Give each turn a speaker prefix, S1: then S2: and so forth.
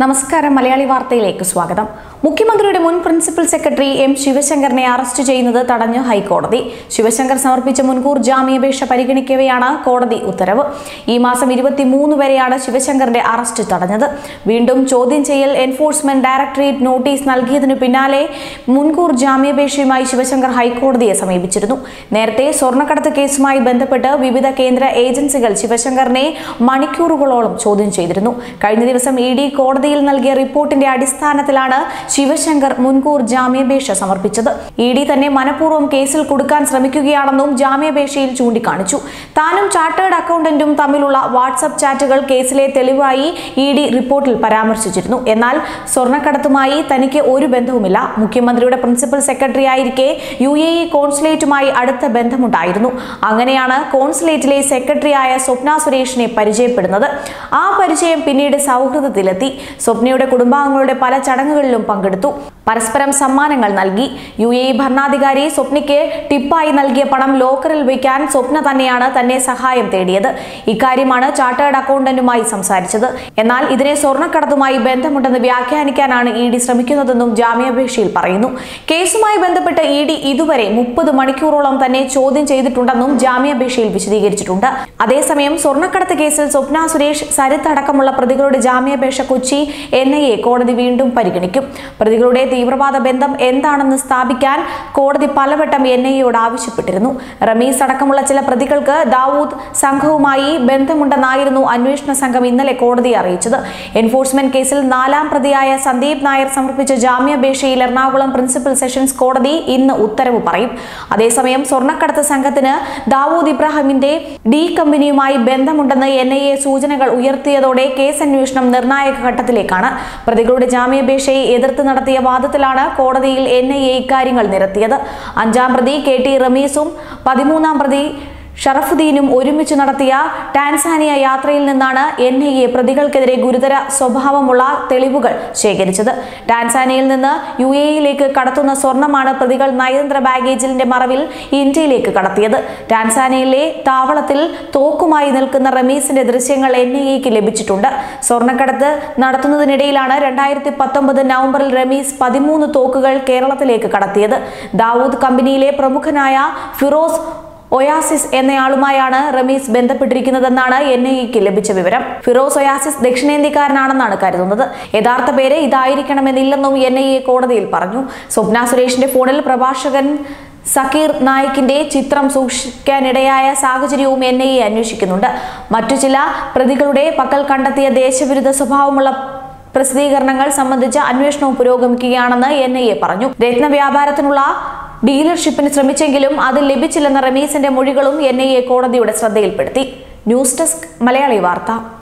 S1: നമസ്കാരം മലയാളി വാർത്തയിലേക്ക് സ്വാഗതം മുഖ്യമന്ത്രിയുടെ മുൻ പ്രിൻസിപ്പൽ സെക്രട്ടറി എം ശിവശങ്കറിനെ അറസ്റ്റ് ചെയ്യുന്നത് തടഞ്ഞു ഹൈക്കോടതി ശിവശങ്കർ സമർപ്പിച്ച മുൻകൂർ ജാമ്യാപേക്ഷ പരിഗണിക്കവെയാണ് കോടതി ഉത്തരവ് ഈ മാസം ഇരുപത്തിമൂന്ന് വരെയാണ് ശിവശങ്കറിന്റെ അറസ്റ്റ് തടഞ്ഞത് വീണ്ടും ചോദ്യം ചെയ്യൽ എൻഫോഴ്സ്മെന്റ് ഡയറക്ടറേറ്റ് നോട്ടീസ് നൽകിയതിനു പിന്നാലെ മുൻകൂർ ജാമ്യാപേക്ഷയുമായി ശിവശങ്കർ ഹൈക്കോടതിയെ സമീപിച്ചിരുന്നു നേരത്തെ സ്വർണ്ണക്കടത്ത് കേസുമായി ബന്ധപ്പെട്ട് വിവിധ കേന്ദ്ര ഏജൻസികൾ ശിവശങ്കറിനെ മണിക്കൂറുകളോളം ചോദ്യം ചെയ്തിരുന്നു കഴിഞ്ഞ ദിവസം ഇ ഡി കോടതിയിൽ നൽകിയ റിപ്പോർട്ടിന്റെ അടിസ്ഥാനത്തിലാണ് ശിവശങ്കർ മുൻകൂർ ജാമ്യാപേക്ഷ സമർപ്പിച്ചത് ഇ ഡി തന്നെ മനഃപൂർവ്വം കേസിൽ കൊടുക്കാൻ ശ്രമിക്കുകയാണെന്നും ജാമ്യാപേക്ഷയിൽ ചൂണ്ടിക്കാണിച്ചു താനും ചാർട്ടേഡ് അക്കൗണ്ടന്റും തമ്മിലുള്ള വാട്സപ്പ് ചാറ്റുകൾ കേസിലെ തെളിവായി ഇ ഡി റിപ്പോർട്ടിൽ പരാമർശിച്ചിരുന്നു എന്നാൽ സ്വർണ്ണക്കടത്തുമായി തനിക്ക് ഒരു ബന്ധവുമില്ല മുഖ്യമന്ത്രിയുടെ പ്രിൻസിപ്പൽ സെക്രട്ടറി ആയിരിക്കെ യു എ ഇ കോൺസുലേറ്റുമായി അടുത്ത ബന്ധമുണ്ടായിരുന്നു അങ്ങനെയാണ് കോൺസുലേറ്റിലെ സെക്രട്ടറിയായ സ്വപ്ന സുരേഷിനെ പരിചയപ്പെടുന്നത് ആ പരിചയം പിന്നീട് സൗഹൃദത്തിലെത്തി സ്വപ്നയുടെ കുടുംബാംഗങ്ങളുടെ പല ചടങ്ങുകളിലും പങ്കെടുത്തു പരസ്പരം സമ്മാനങ്ങൾ നൽകി യു എ ഇ ഭരണാധികാരി സ്വപ്നയ്ക്ക് ടിപ്പായി നൽകിയ പണം ലോക്കറിൽ വയ്ക്കാൻ സ്വപ്ന തന്നെയാണ് തന്നെ സഹായം തേടിയത് ഇക്കാര്യമാണ് ചാർട്ടേഡ് അക്കൗണ്ടന്റുമായി സംസാരിച്ചത് എന്നാൽ ഇതിനെ സ്വർണ്ണക്കടത്തുമായി ബന്ധമുണ്ടെന്ന് വ്യാഖ്യാനിക്കാനാണ് ഇ ഡി ശ്രമിക്കുന്നതെന്നും ജാമ്യാപേക്ഷയിൽ പറയുന്നു കേസുമായി ബന്ധപ്പെട്ട് ഇ ഡി ഇതുവരെ മുപ്പത് മണിക്കൂറോളം തന്നെ ചോദ്യം ചെയ്തിട്ടുണ്ടെന്നും ജാമ്യാപേക്ഷയിൽ വിശദീകരിച്ചിട്ടുണ്ട് അതേസമയം സ്വർണ്ണക്കടത്ത് കേസിൽ സ്വപ്ന സുരേഷ് സരിത്ത് അടക്കമുള്ള പ്രതികളുടെ ജാമ്യാപേക്ഷ കൊച്ചി എൻ ഐ എ കോടതി വീണ്ടും പരിഗണിക്കും പ്രതികളുടെ തീവ്രവാദ ബന്ധം എന്താണെന്ന് സ്ഥാപിക്കാൻ കോടതി പലവട്ടം എൻ ഐ എയോട് ആവശ്യപ്പെട്ടിരുന്നു റമീസ് അടക്കമുള്ള ചില പ്രതികൾക്ക് ദാവൂദ് സംഘവുമായി ബന്ധമുണ്ടെന്നായിരുന്നു അന്വേഷണ സംഘം ഇന്നലെ കോടതിയെ അറിയിച്ചത് എൻഫോഴ്സ്മെന്റ് കേസിൽ നാലാം പ്രതിയായ സന്ദീപ് നായർ സമർപ്പിച്ച ജാമ്യാപേക്ഷയിൽ എറണാകുളം പ്രിൻസിപ്പൽ സെഷൻസ് കോടതി ഇന്ന് ഉത്തരവ് പറയും അതേസമയം സ്വർണ്ണക്കടത്ത് സംഘത്തിന് ദാവൂദ് ഇബ്രാഹിമിന്റെ ഡി കമ്പനിയുമായി ബന്ധമുണ്ടെന്ന് എൻ ഐ എ സൂചനകൾ ഉയർത്തിയതോടെ കേസ് അന്വേഷണം നിർണായക ഘട്ടത്തിലേക്കാണ് പ്രതികളുടെ ജാമ്യാപേക്ഷയെ എതിർത്ത് നടത്തിയ വാദത്തിലാണ് കോടതിയിൽ എൻ ഐ എ ഇക്കാര്യങ്ങൾ നിരത്തിയത് അഞ്ചാം പ്രതി കെ ടി റമീസും പതിമൂന്നാം പ്രതി ഷറഫുദ്ദീനും ഒരുമിച്ച് നടത്തിയ ടാൻസാനിയ യാത്രയിൽ നിന്നാണ് എൻ ഐ എ പ്രതികൾക്കെതിരെ ഗുരുതര സ്വഭാവമുള്ള തെളിവുകൾ ശേഖരിച്ചത് ടാൻസാനിയയിൽ നിന്ന് യു എ ഇയിലേക്ക് കടത്തുന്ന സ്വർണമാണ് പ്രതികൾ നയതന്ത്ര ബാഗേജിന്റെ മറവിൽ ഇന്ത്യയിലേക്ക് കടത്തിയത് ടാൻസാനിയയിലെ താവളത്തിൽ തോക്കുമായി നിൽക്കുന്ന റമീസിന്റെ ദൃശ്യങ്ങൾ എൻ ഐ എക്ക് ലഭിച്ചിട്ടുണ്ട് സ്വർണ്ണക്കടത്ത് നടത്തുന്നതിനിടയിലാണ് രണ്ടായിരത്തി പത്തൊമ്പത് നവംബറിൽ റമീസ് പതിമൂന്ന് തോക്കുകൾ കേരളത്തിലേക്ക് കടത്തിയത് ദാവൂദ് കമ്പനിയിലെ പ്രമുഖനായ ഫിറോസ് ഒയാസിസ് എന്നയാളുമായാണ് റമീസ് ബന്ധപ്പെട്ടിരിക്കുന്നതെന്നാണ് എൻ ഐ എക്ക് ലഭിച്ച വിവരം ഫിറോസ് ഒയാസിസ് ദക്ഷിണേന്ത്യക്കാരനാണെന്നാണ് കരുതുന്നത് യഥാർത്ഥ പേര് ഇതായിരിക്കണമെന്നില്ലെന്നും എൻ ഐ എ കോടതിയിൽ പറഞ്ഞു സ്വപ്ന സുരേഷിന്റെ ഫോണിൽ പ്രഭാഷകൻ സക്കീർ നായിക്കിന്റെ ചിത്രം സൂക്ഷിക്കാനിടയായ സാഹചര്യവും എൻ ഐ എ അന്വേഷിക്കുന്നുണ്ട് മറ്റു ചില പ്രതികളുടെ പക്കൽ കണ്ടെത്തിയ ദേശവിരുദ്ധ സ്വഭാവമുള്ള പ്രസിദ്ധീകരണങ്ങൾ സംബന്ധിച്ച അന്വേഷണവും പുരോഗമിക്കുകയാണെന്ന് എൻ ഐ എ പറഞ്ഞു രത്നവ്യാപാരത്തിനുള്ള ഡീലർഷിപ്പിന് ശ്രമിച്ചെങ്കിലും അത് ലഭിച്ചില്ലെന്ന റമീസിന്റെ മൊഴികളും എൻ ഐ എ കോടതിയുടെ ശ്രദ്ധയിൽപ്പെടുത്തി ന്യൂസ് ഡെസ്ക് മലയാളി വാർത്ത